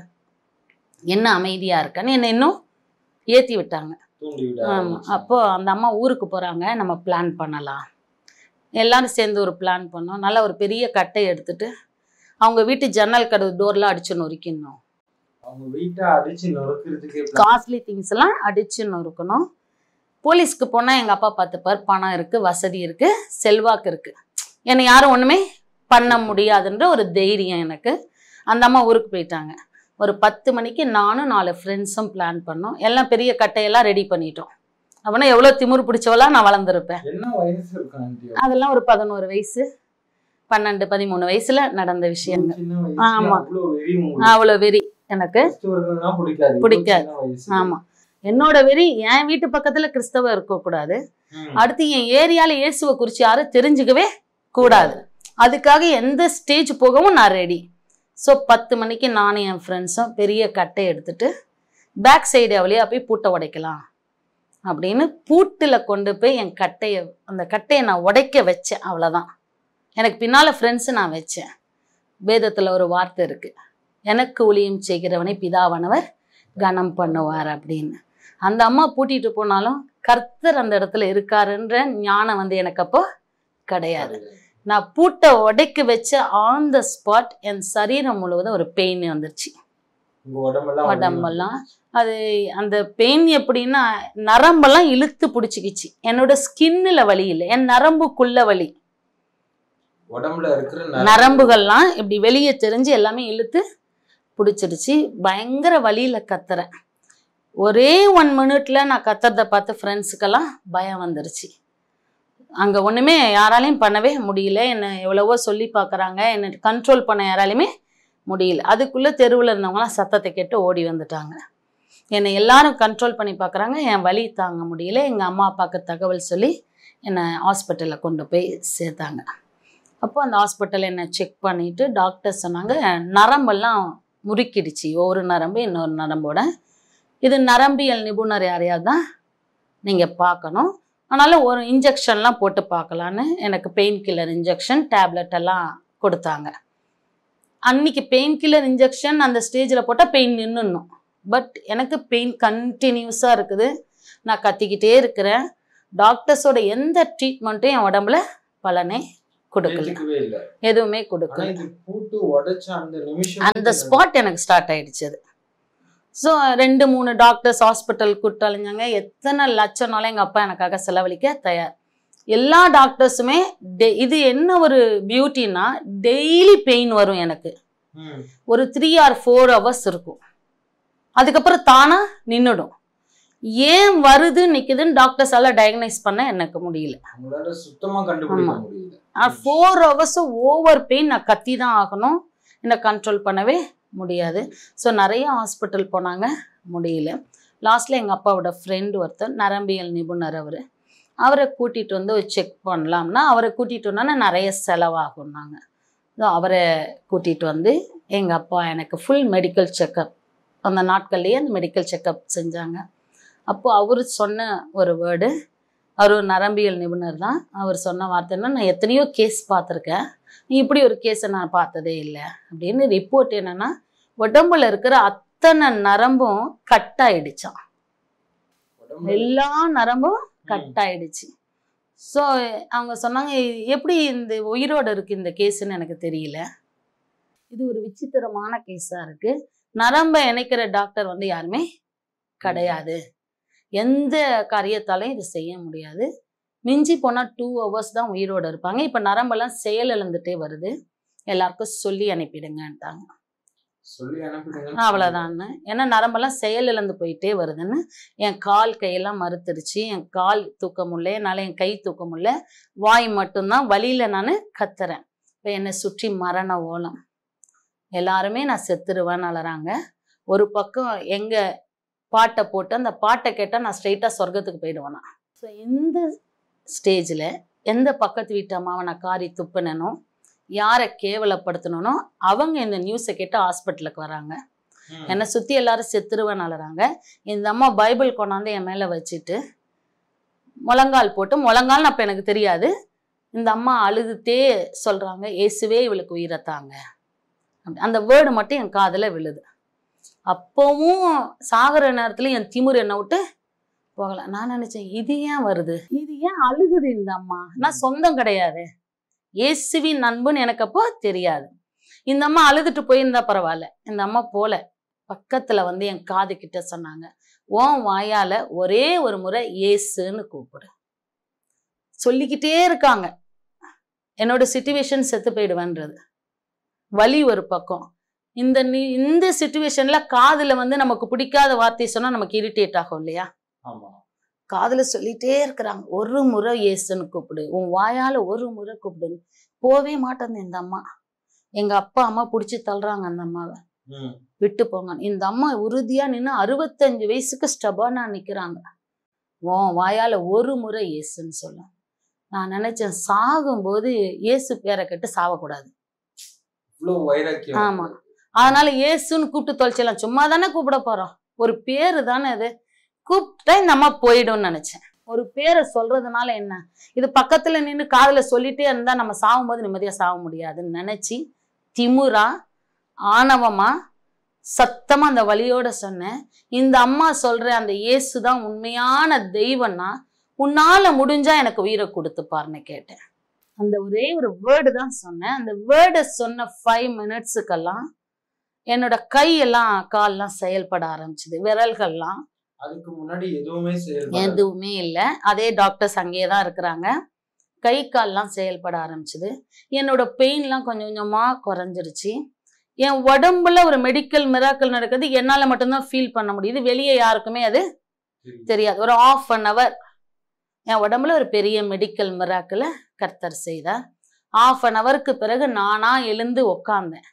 என்ன அமைதியா இருக்கன்னு என்னை இன்னும் ஏத்தி விட்டாங்க
தூண்டி விட
ஆமா
ஆரம்பிச்சாங்க.
அப்போ அந்த அம்மா ஊருக்கு போறாங்க நம்ம பிளான் பண்ணலாம் எல்லாரும் சேர்ந்து ஒரு பிளான் பண்ணோம் நல்லா ஒரு பெரிய கட்டை எடுத்துட்டு அவங்க வீட்டு ஜன்னல் கதவு டோர்ல அடிச்சு நொறுக்கிடணும்
அவங்க வீட்டை அடிச்சு நொறுக்கிறதுக்கே plan.
காஸ்ட்லி திங்ஸ் எல்லாம் அடிச்சு நொறுக்கணும் போலீஸ்க்கு போனா எங்க அப்பா பார்த்துப்பார் பணம் இருக்கு வசதி இருக்கு செல்வாக்கு இருக்கு என்னை யாரும் ஒண்ணுமே பண்ண முடியாதுன்ற ஒரு தைரியம் எனக்கு அந்த அம்மா ஊருக்கு போயிட்டாங்க ஒரு பத்து மணிக்கு நானும் நாலு ஃப்ரெண்ட்ஸும் பிளான் பண்ணோம் எல்லாம் பெரிய கட்டையெல்லாம் ரெடி பண்ணிட்டோம் அப்படின்னா எவ்வளோ திமிரு பிடிச்சவளா நான் வளர்ந்துருப்பேன்
என்ன வயசு இருக்கும் ஆண்டி
அதெல்லாம் ஒரு பதினோரு வயசு பன்னெண்டு பதிமூணு வயசுல நடந்த விஷயங்கள்
சின்ன வயசுல
ஆமா.
அவ்வளவு வெறி உங்களுக்கு
அவ்வளோ வெறி எனக்கு
கிறிஸ்துவர்கள்னா பிடிக்காது இவ்வளவு
பிடிக்காது.
சின்ன வயசு.
ஆமா என்னோட வெறி என் வீட்டு பக்கத்துல கிறிஸ்தவ இருக்கக்கூடாது
ம்.
அடுத்து என் ஏரியால இயேசுவை குறித்து யாரும் தெரிஞ்சுக்கவே கூடாது அதுக்காக எந்த ஸ்டேஜ் போகவும் நான் ரெடி ஸோ பத்து மணிக்கு நானும் என் ஃப்ரெண்ட்ஸும் பெரிய கட்டை எடுத்துட்டு பேக் சைடு வழியா போய் பூட்டை உடைக்கலாம் அப்படின்னு பூட்டில் கொண்டு போய் என் கட்டையை அந்த கட்டையை நான் உடைக்க வச்சேன் அவ்வளோதான் எனக்கு பின்னால் ஃப்ரெண்ட்ஸு நான் வச்சேன் வேதத்தில் ஒரு வார்த்தை இருக்கு எனக்கு ஊழியம் செய்கிறவனை பிதாவானவர் கனம் பண்ணுவார் அப்படின்னு அந்த அம்மா பூட்டிட்டு போனாலும் கர்த்தர் அந்த இடத்துல இருக்காருன்ற ஞானம் வந்து எனக்கு அப்போ கிடையாது நான் பூட்டை உடைக்க வச்ச ஆன் த ஸ்பாட் என் சரீரம் முழுவதும் ஒரு பெயின் வந்துருச்சு
உங்க உடம்பெல்லாம்
உடம்பெல்லாம் அது அந்த பெயின் எப்படின்னா நரம்பெல்லாம் இழுத்து பிடிச்சிக்கிச்சு என்னோட ஸ்கின்னில் வலி இல்லை என் நரம்புக்குள்ள வலி
உடம்புல இருக்கிற நரம்பு-
நரம்புகள்லாம் இப்படி வெளியே தெரிஞ்சு எல்லாமே இழுத்து பிடிச்சிருச்சு பயங்கர வலியில கத்துறேன் ஒரே ஒன் மினிட்ல நான் கத்துறத பார்த்து ஃப்ரெண்ட்ஸுக்கெல்லாம் பயம் வந்துருச்சு அங்க ஒண்ணுமே யாராலையும் பண்ணவே முடியல என்னை எவ்வளவோ சொல்லி பார்க்கறாங்க என்னை கண்ட்ரோல் பண்ண யாராலையுமே முடியல அதுக்குள்ள தெருவில் இருந்தவங்களாம் சத்தத்தை கேட்டு ஓடி வந்துட்டாங்க என்னை எல்லாரும் கண்ட்ரோல் பண்ணி பார்க்குறாங்க என் வலி தாங்க முடியல எங்கள் அம்மா அப்பாவுக்கு தகவல் சொல்லி என்னை ஹாஸ்பிட்டலில் கொண்டு போய் சேர்த்தாங்க அப்போ அந்த ஹாஸ்பிட்டலில் என்னை செக் பண்ணிவிட்டு டாக்டர் சொன்னாங்க நரம்பெல்லாம் முறுக்கிடுச்சு ஒரு நரம்பு இன்னொரு நரம்போட இது நரம்பியல் நிபுணர் யாரையாவது தான் நீங்கள் பார்க்கணும் அதனால் ஒரு இன்ஜெக்ஷன்லாம் போட்டு பார்க்கலான்னு எனக்கு பெயின் கில்லர் இன்ஜெக்ஷன் டேப்லெட் எல்லாம் கொடுத்தாங்க அன்னைக்கு பெயின் கில்லர் இன்ஜெக்ஷன் அந்த ஸ்டேஜில் போட்டால் பெயின் நின்றுணும் பட் எனக்கு பெயின் கண்டினியூஸாக இருக்குது நான் கத்திக்கிட்டே இருக்கிறேன் டாக்டர்ஸோட எந்த ட்ரீட்மெண்ட்டும் என் உடம்புல பலனே கொடுக்கல
ஏத்துக்கவே இல்ல
எதுவுமே
ஆனா
கொடுக்கல
இது பூட்டு உடைச்ச அந்த நிமிஷம்
அந்த ஸ்பாட் எனக்கு ஸ்டார்ட் ஆயிடுச்சு அது ஸோ ரெண்டு மூணு டாக்டர்ஸ் ஹாஸ்பிட்டல் கூட்டு அலைஞ்சாங்க எத்தனை லட்சம்னாலும் எங்கள் அப்பா எனக்காக செலவழிக்க தயார் எல்லா டாக்டர்ஸுமே டெ- இது என்ன ஒரு பியூட்டின்னா டெய்லி பெயின் வரும் எனக்கு
ம்.
ஒரு த்ரீ ஆர் ஃபோர் ஹவர்ஸ் இருக்கும் அதுக்கப்புறம் தானா நின்றுடும் ஏன் வருது நிற்குதுன்னு டாக்டர்ஸால டயக்னைஸ் பண்ண எனக்கு முடியல
அவங்களால சுத்தமா கண்டுபிடிக்க
ஆமா.
முடியல
ஃபோர் ஹவர்ஸும் ஓவர் பெயின் நான் கத்தி தான் ஆகணும் என்னை கண்ட்ரோல் பண்ணவே முடியாது ஸோ நிறைய ஹாஸ்பிட்டல் போனாங்க முடியல லாஸ்ட்டில் எங்கள் அப்பாவோட ஃப்ரெண்டு ஒருத்தர் நரம்பியல் நிபுணர் அவர் அவரை கூட்டிகிட்டு வந்து செக் பண்ணலாம்னா அவரை கூட்டிகிட்டு வந்தோன்னா நிறைய செலவாகும்னாங்க ஸோ அவரை கூட்டிகிட்டு வந்து எங்கள் அப்பா எனக்கு ஃபுல் மெடிக்கல் செக்கப் அந்த நாட்கள்லேயே அந்த மெடிக்கல் செக்கப் செஞ்சாங்க அப்போது அவர் சொன்ன ஒரு வேர்டு அவர் ஒரு நரம்பியல் நிபுணர் தான் அவர் சொன்ன வார்த்தைன்னா நான் எத்தனையோ கேஸ் பார்த்துருக்கேன் இப்படி ஒரு கேஸை நான் பார்த்ததே இல்லை அப்படின்னு ரிப்போர்ட் என்னன்னா உடம்புல இருக்கிற அத்தனை நரம்பும் கட் ஆயிடுச்சாம்
உடம்புல
எல்லா நரம்பும் கட் ஆயிடுச்சு ஸோ அவங்க சொன்னாங்க "இது எப்படி இந்த உயிரோடு இருக்கு இந்த கேஸுன்னு எனக்கு தெரியல இது ஒரு விசித்திரமான கேஸாக இருக்கு நரம்பை இணைக்கிற டாக்டர் வந்து யாருமே கிடையாது எந்த காரியத்தாலையும் இது செய்ய முடியாது மிஞ்சி போனால் டூ ஹவர்ஸ் தான் உயிரோடு இருப்பாங்க இப்போ நரம்பெல்லாம் செயல் இழந்துட்டே வருது எல்லாருக்கும் சொல்லி அனுப்பிடுங்கன்ட்டாங்க
சொல்லி அனுப்பிடுங்க
அவ்வளோதான்னு ஏன்னா நரம்பெல்லாம் செயல் இழந்து போயிட்டே வருதுன்னு என் கால் கையெல்லாம் மறுத்துருச்சு என் கால் தூக்க முடியல என்னால் என் கை தூக்க முடியல வாய் மட்டும்தான் வலியில் நான் கத்துறேன் இப்போ என்னை சுற்றி மரண ஓலம் எல்லாருமே நான் செத்துருவேன்னு அலறாங்க ஒரு பக்கம் எங்க பாட்டை போட்டு அந்த பாட்டை கேட்டால் நான் ஸ்ட்ரெயிட்டாக சொர்க்கத்துக்கு போயிடுவேனா ஸோ இந்த ஸ்டேஜில் எந்த பக்கத்து வீட்டு அம்மாவை நான் காரி துப்புனனோ யாரை கேவலப்படுத்தணும்னோ அவங்க இந்த நியூஸை கேட்டு ஹாஸ்பிட்டலுக்கு வராங்க
ம்.
என்னை சுற்றி எல்லாரும் செத்துருவேன் அலறாங்க இந்த அம்மா பைபிள் கொண்டாந்து என் மேலே வச்சுட்டு முழங்கால் போட்டு முழங்கால்னு அப்போ எனக்கு தெரியாது இந்த அம்மா அழுதுட்டே சொல்கிறாங்க இயேசுவே இவளுக்கு உயிரை தாங்க அப்படி- அந்த வேர்டு மட்டும் என் காதில் விழுது அப்போவும் சாகிற நேரத்துல என் திமிர் என்னை விட்டு போகல நான் நினைச்சேன் இது ஏன் வருது இது ஏன் அழுகுது இந்த அம்மா நான் சொந்தம் கிடையாது இயேசுவின் நண்புன்னு எனக்கு அப்போ தெரியாது இந்த அம்மா அழுதுட்டு போயிருந்தா பரவாயில்ல இந்த அம்மா போல பக்கத்துல வந்து என் காது கிட்ட சொன்னாங்க உன் வாயால ஒரே ஒரு முறை இயேசுன்னு கூப்பிடு சொல்லிக்கிட்டே இருக்காங்க என்னோட சுச்சுவேஷன் செத்து போயிடுவேன்றது வலி ஒரு பக்கம் இந்த நீ- இந்த சுச்சுவேஷன்ல காதுல வந்து நமக்கு பிடிக்காத வார்த்தை சொன்னா நமக்கு இரிட்டேட் ஆகும் இல்லையா
ஆமா
காதுல சொல்லிட்டே இருக்கிறாங்க ஒரு முறை இயேசுன்னு கூப்பிடு உன் வாயால ஒரு முறை கூப்பிடு போவே மாட்டேன் இந்த அம்மா எங்க அப்பா அம்மா பிடிச்சி தள்ளுறாங்க அந்த அம்மாவை
ம்.
விட்டு போங்க இந்த அம்மா உறுதியா நின்று அறுபத்தஞ்சு வயசுக்கு ஸ்டபானா நிக்கிறாங்க உன் வாயால ஒரு முறை இயேசுன்னு சொல்ல நான் நினைச்சேன் சாகும்போது இயேசு பேரை கேட்டு சாவக்கூடாது
இவ்வளவு வைராக்கியம்
ஆமா. அதனால இயேசுன்னு கூப்பிட்டு தொலைச்சிடலாம் சும்மா தானே கூப்பிட போறோம் ஒரு பேரு தானே அது கூப்பிட்டா இந்த அம்மா போயிடும்னு நினைச்சேன் ஒரு பேரை சொல்றதுனால என்ன இது பக்கத்துல நின்று காதுல சொல்லிட்டே இருந்தா நம்ம சாகும்போது நிம்மதியா சாக முடியாதுன்னு நினைச்சு திமுறா ஆணவமா சத்தமா அந்த வழியோட சொன்னேன் இந்த அம்மா சொல்ற அந்த இயேசு தான் உண்மையான தெய்வம்னா உன்னால முடிஞ்சா எனக்கு உயிரை கொடுத்துப்பாருன்னு கேட்டேன் அந்த ஒரே ஒரு வேர்டு தான் சொன்னேன் அந்த வேர்டை சொன்ன ஃபைவ் மினிட்ஸுக்கெல்லாம் என்னோட கையெல்லாம் கால்லாம் செயல்பட ஆரம்பிச்சுது விரல்கள்லாம்
அதுக்கு முன்னாடி எதுவுமே செயல்படாது
எதுவுமே இல்லை அதே டாக்டர்ஸ் அங்கேயே தான் இருக்கிறாங்க கை கால்லாம் செயல்பட ஆரம்பிச்சுது என்னோட பெயின்லாம் கொஞ்சம் கொஞ்சமாக குறைஞ்சிருச்சு என் உடம்புல ஒரு மெடிக்கல் மிராக்கள் நடக்குது என்னால் மட்டும்தான் ஃபீல் பண்ண முடியுது வெளியே யாருக்குமே அது தெரியாது ஒரு ஆஃப் அன் ஹவர் என் உடம்புல ஒரு பெரிய மெடிக்கல் மிராக்கிளை கர்த்தர் செய்தார் ஆஃப் அன் ஹவருக்கு பிறகு நானா எழுந்து உக்காந்தேன்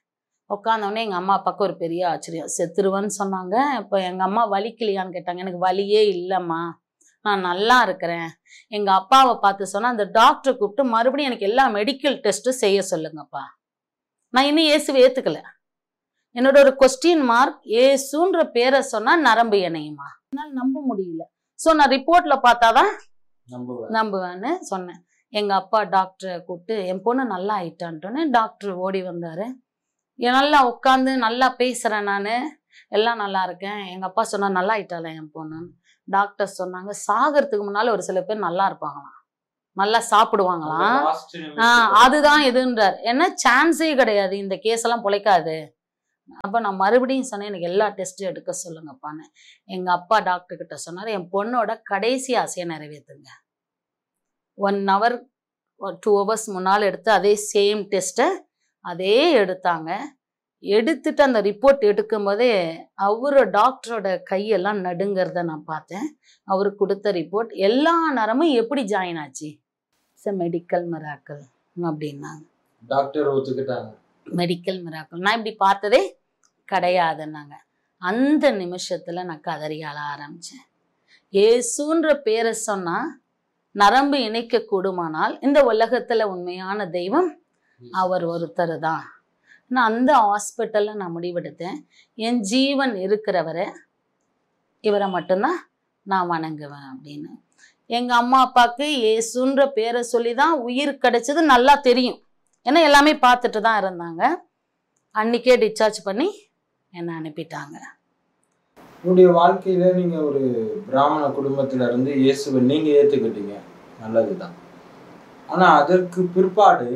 உட்காந்தோடனே எங்கள் அம்மா அப்பாவுக்கு ஒரு பெரிய ஆச்சரியம் செத்துருவேன்னு சொன்னாங்க இப்போ எங்கள் அம்மா வலிக்கலையான்னு கேட்டாங்க எனக்கு வலியே இல்லைம்மா நான் நல்லா இருக்கிறேன் எங்கள் அப்பாவை பார்த்து சொன்னால் அந்த டாக்டரை கூப்பிட்டு மறுபடியும் எனக்கு எல்லா மெடிக்கல் டெஸ்ட்டும் செய்ய சொல்லுங்கப்பா நான் இன்னும் இயேசுவை ஏற்றுக்கல என்னோட ஒரு கொஸ்டின் மார்க் ஏசுன்ற பேரை சொன்னால் நரம்பு இணையுமா என்னால் நம்ப முடியல ஸோ நான் ரிப்போர்ட்டில் பார்த்தாதான்
நம்புவேன்
நம்புவேன்னு சொன்னேன் எங்கள் அப்பா டாக்டரை கூப்பிட்டு என் பொண்ணு நல்லா ஆயிட்டான்ட்டோன்னே டாக்டர் ஓடி வந்தார் நல்லா உட்காந்து நல்லா பேசுகிறேன் நான் எல்லாம் நல்லா இருக்கேன் எங்கள் அப்பா சொன்னா நல்லா ஆயிட்டாளே என் பொண்ணுன்னு டாக்டர் சொன்னாங்க சாகிறதுக்கு முன்னால் ஒரு சில பேர் நல்லா இருப்பாங்களாம் நல்லா சாப்பிடுவாங்களாம்
Last நிமிஷத்துல
ஆஹ் அதுதான் இதுன்றார் என்ன சான்ஸே கிடையாது இந்த கேஸ் எல்லாம் பொழைக்காது அப்போ நான் மறுபடியும் சொன்னேன் எனக்கு எல்லா டெஸ்ட்டும் எடுக்க சொல்லுங்கப்பான்னு எங்க அப்பா டாக்டர் கிட்ட சொன்னார் என் பொண்ணோட கடைசி ஆசையை நிறைவேற்றுங்க ஒன் ஹவர் டூ ஹவர்ஸ் முன்னால் எடுத்து அதே சேம் டெஸ்ட்டை அதே எடுத்தாங்க எடுத்துட்டு அந்த ரிப்போர்ட் எடுக்கும்போதே அவரு டாக்டரோட கையெல்லாம் நடுங்கிறத நான் பார்த்தேன் அவர் கொடுத்த ரிப்போர்ட் எல்லா நரமும் எப்படி ஜாயின் ஆச்சு இட்ஸ் மெடிக்கல் மிராக்கல் அப்படின்னாங்க
டாக்டர் ஒத்துக்கிட்டாங்க
மெடிக்கல் மிராக்கல் நான் இப்படி பார்த்ததே கிடையாதுன்னாங்க அந்த நிமிஷத்துல நான் கதறி அழ ஆரம்பிச்சேன் ஏசுன்ற பேரை சொன்னா நரம்பு இணைக்க கூடுமானால் இந்த உலகத்துல உண்மையான தெய்வம் அவர் ஒருத்தர் தான் நான் அந்த ஹாஸ்பிட்டல்ல நான் முடிவெடுத்தேன் என் ஜீவன் இருக்கிறவரை இவரை மட்டும்தான் நான் வணங்குவேன் அப்படின்னு எங்க அம்மா அப்பாவுக்கு இயேசுன்ற பேரை சொல்லி தான் உயிர் கிடைச்சது நல்லா தெரியும் ஏன்னா எல்லாமே பார்த்துட்டு தான் இருந்தாங்க அன்னைக்கே டிஸ்சார்ஜ் பண்ணி என்னை அனுப்பிட்டாங்க
உங்களுடைய வாழ்க்கையில நீங்க ஒரு பிராமண குடும்பத்துல இருந்து இயேசுவை நீங்க ஏத்துக்கிட்டீங்க நல்லதுதான் ஆனா அதற்கு பிற்பாடு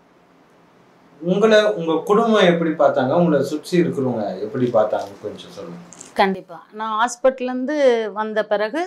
உங்களை உங்க குடும்பம் எப்படி பார்த்தாங்க உங்களை சுற்றி இருக்கிறவங்க எப்படி பார்த்தாங்க கொஞ்சம் சொல்லுங்க
கண்டிப்பாக நான் ஹாஸ்பிட்டல்லேருந்து வந்த பிறகு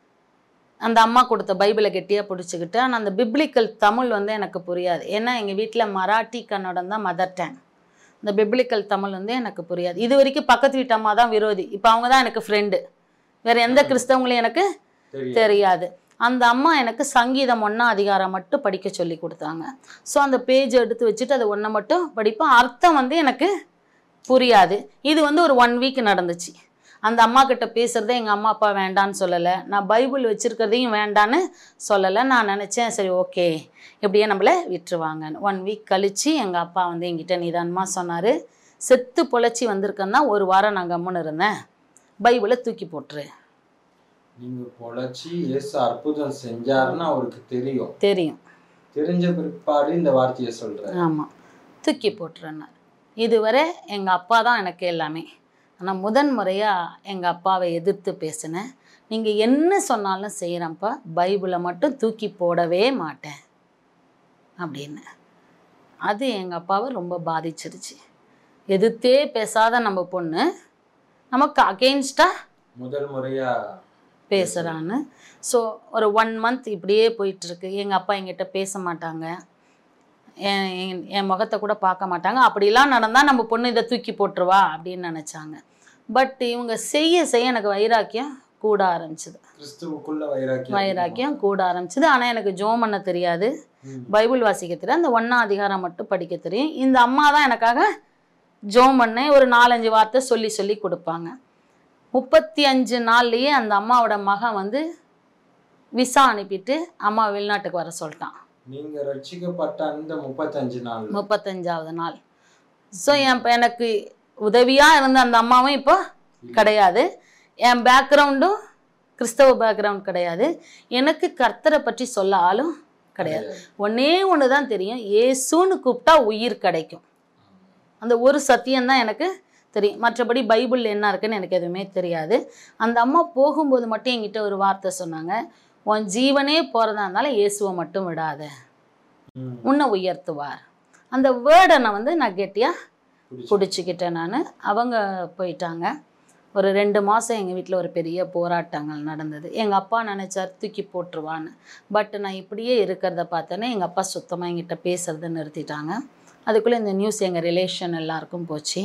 அந்த அம்மா கொடுத்த பைபிளை கெட்டியாக பிடிச்சிக்கிட்டு ஆனால் அந்த பிப்ளிக்கல் தமிழ் வந்து எனக்கு புரியாது ஏன்னா எங்கள் வீட்டில் மராட்டி கன்னடம் தான் மதர் டேங் இந்த பிப்ளிக்கல் தமிழ் வந்து எனக்கு புரியாது இது வரைக்கும் பக்கத்து வீட்டு அம்மா தான் விரோதி இப்போ அவங்க தான் எனக்கு ஃப்ரெண்டு வேறு எந்த கிறிஸ்தவங்களையும் எனக்கு
தெரியும்
தெரியாது அந்த அம்மா எனக்கு சங்கீதம் ஒன்றா அதிகாரம் மட்டும் படிக்க சொல்லி கொடுத்தாங்க ஸோ அந்த பேஜ் எடுத்து வச்சுட்டு அது ஒன்றை மட்டும் படிப்பேன் அர்த்தம் வந்து எனக்கு புரியாது இது வந்து ஒரு ஒன் வீக் நடந்துச்சு அந்த அம்மா கிட்ட பேசுகிறதே எங்கள் அம்மா அப்பா வேண்டான்னு சொல்லலை நான் பைபிள் வச்சுருக்கிறதையும் வேண்டான்னு சொல்லலை நான் நினச்சேன் சரி ஓகே இப்படியே நம்மளை விட்டுருவாங்கன்னு ஒன் வீக் கழித்து எங்கள் அப்பா வந்து என்கிட்ட நிதானமாக சொன்னார் செத்து பொழைச்சி வந்திருக்கேன்னா ஒரு வாரம் நான் கம்முன்னு இருந்தேன் பைபிளை தூக்கி போட்டுரு
நீங்க பொழைச்சி இயேசு அற்புதம் செஞ்சாருன்னு அவருக்கு தெரியும்
தெரியும்
தெரிஞ்ச பிற்பாடு இந்த வார்த்தையை சொல்றாரு
ஆமாம் தூக்கி போட்டுருன்னார் இதுவரை எங்கள் அப்பா தான் எனக்கு எல்லாமே ஆனால் முதன் முறையாக எங்கள் அப்பாவை எதிர்த்து பேசினேன் நீங்கள் என்ன சொன்னாலும் செய்கிறப்ப பைபிளை மட்டும் தூக்கி போடவே மாட்டேன் அப்படின்னு அது எங்கள் அப்பாவை ரொம்ப பாதிச்சிருச்சு எதிர்த்தே பேசாத நம்ம பொண்ணு நமக்கு அகெயின்ஸ்டாக
முதல் முறையா
பேசுகிறான்னு ஸோ ஒரு ஒன் மந்த் இப்படியே போயிட்டுருக்கு எங்கள் அப்பா என்கிட்ட பேச மாட்டாங்க என் என் என் முகத்தை கூட பார்க்க மாட்டாங்க அப்படிலாம் நடந்தால் நம்ம பொண்ணு இதை தூக்கி போட்டுருவா அப்படின்னு நினச்சாங்க பட் இவங்க செய்ய செய்ய எனக்கு வைராக்கியம் கூட ஆரம்பிச்சுது
கிறிஸ்துவுக்குள்ள வைராக்கியம்
வைராக்கியம் கூட ஆரம்பிச்சுது ஆனால் எனக்கு ஜோம் பண்ண தெரியாது
ம்.
பைபிள் வாசிக்க தெரியாது அந்த ஒன்றா அதிகாரம் மட்டும் படிக்க தெரியும் இந்த அம்மா தான் எனக்காக ஜோம் பண்ண ஒரு நாலஞ்சு வார்த்தை சொல்லி சொல்லி கொடுப்பாங்க முப்பத்தி அஞ்சு நாள்லயே அந்த அம்மாவோட மகன் வந்து விசா அனுப்பிட்டு அம்மா வெளிநாட்டுக்கு வர சொல்லிட்டான்
நீங்க ரட்சிக்கப்பட்ட அந்த முப்பத்தஞ்சு நாள்
முப்பத்தஞ்சாவது நாள் ஸோ என் ப- எனக்கு உதவியாக இருந்த அந்த அம்மாவும் இப்போ கிடையாது என் பேக்ரவுண்டும் கிறிஸ்தவ பேக்ரவுண்ட் கிடையாது எனக்கு கர்த்தரை பற்றி சொல்ல ஆளும் கிடையாது ஒன்னே ஒன்று தான் தெரியும் ஏசுன்னு கூப்பிட்டா உயிர் கிடைக்கும் அந்த ஒரு சத்தியம்தான் எனக்கு தெரியும் மற்றபடி பைபிள் என்ன இருக்குன்னு எனக்கு எதுவுமே தெரியாது அந்த அம்மா போகும்போது மட்டும் என்கிட்ட ஒரு வார்த்தை சொன்னாங்க உன் ஜீவனே போகிறதா இருந்தாலும் இயேசுவை மட்டும் விடாத
ம்.
உன்னை உயர்த்துவார் அந்த வேர்டை நான் வந்து நான் கெட்டியாக
பிடிச்சு.
பிடிச்சிக்கிட்டேன் நான் அவங்க போயிட்டாங்க ஒரு ரெண்டு மாதம் எங்கள் வீட்டில் ஒரு பெரிய போராட்டங்கள் நடந்தது எங்கள் அப்பா நினச்சார் தூக்கி போட்டுருவான்னு பட் நான் இப்படியே இருக்கிறத பார்த்தோன்னே எங்கள் அப்பா சுத்தமாக என்கிட்ட பேசுறதை நிறுத்திட்டாங்க அதுக்குள்ளே இந்த நியூஸ் எங்கள் ரிலேஷன் எல்லாருக்கும் போச்சு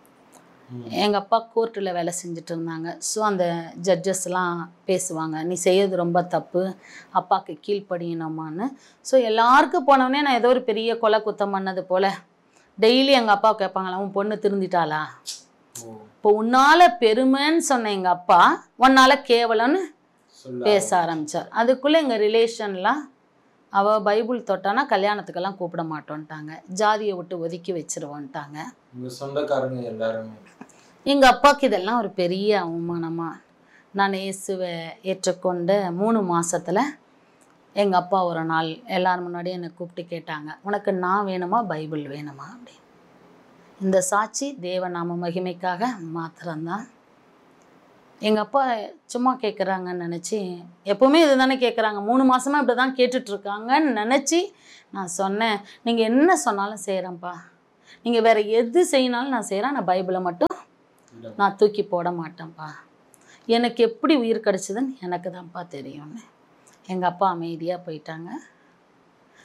ம்.
எங்கள் அப்பா கோர்ட்டில் வேலை செஞ்சுட்டு இருந்தாங்க ஸோ அந்த ஜட்ஜஸ்லாம் பேசுவாங்க நீ செய்யறது ரொம்ப தப்பு அப்பாவுக்கு கீழ்ப்படியணுமான்னு ஸோ எல்லாருக்கும் போனவொடனே நான் ஏதோ ஒரு பெரிய கொலை குத்தம் பண்ணது போல் டெய்லி எங்கள் அப்பா கேட்பாங்களா உன் பொண்ணு திருந்திட்டாளா இப்போ உன்னால பெருமைன்னு சொன்ன எங்கள் அப்பா உன்னால கேவலம்னு
சொல்ல
பேச ஆரம்பிச்சார் அதுக்குள்ளே எங்கள் ரிலேஷன்லாம் அவள் பைபிள் தொட்டானா கல்யாணத்துக்கெல்லாம் கூப்பிட மாட்டோன்ட்டாங்க ஜாதியை விட்டு ஒதுக்கி வச்சிருவோன்ட்டாங்க
உங்க சொந்தக்காரங்க எல்லாருமே
எங்கள் அப்பாவுக்கு இதெல்லாம் ஒரு பெரிய அவமானமா நான் இயேசுவை ஏற்றுக்கொண்ட மூணு மாசத்துல எங்கள் அப்பா ஒரு நாள் எல்லாரும் முன்னாடி என்னை கூப்பிட்டு கேட்டாங்க உனக்கு நான் வேணுமா பைபிள் வேணுமா அப்படின்னு இந்த சாட்சி தேவநாம மகிமைக்காக மாத்திரம்தான் எங்கள் அப்பா சும்மா கேட்குறாங்கன்னு நினச்சி எப்போவுமே இது தானே கேட்குறாங்க மூணு மாசமா இப்படி தான் கேட்டுட்ருக்காங்கன்னு நினச்சி நான் சொன்னேன் நீங்கள் என்ன சொன்னாலும் செய்கிறேன்ப்பா நீங்கள் வேறு எது செய்யினாலும் நான் செய்கிறேன் நான் பைபிளை மட்டும் நான் தூக்கி போட மாட்டேன்ப்பா எனக்கு எப்படி உயிர் கிடச்சிதுன்னு எனக்கு தான்ப்பா தெரியும்னு எங்கள் அப்பா அமைதியாக போயிட்டாங்க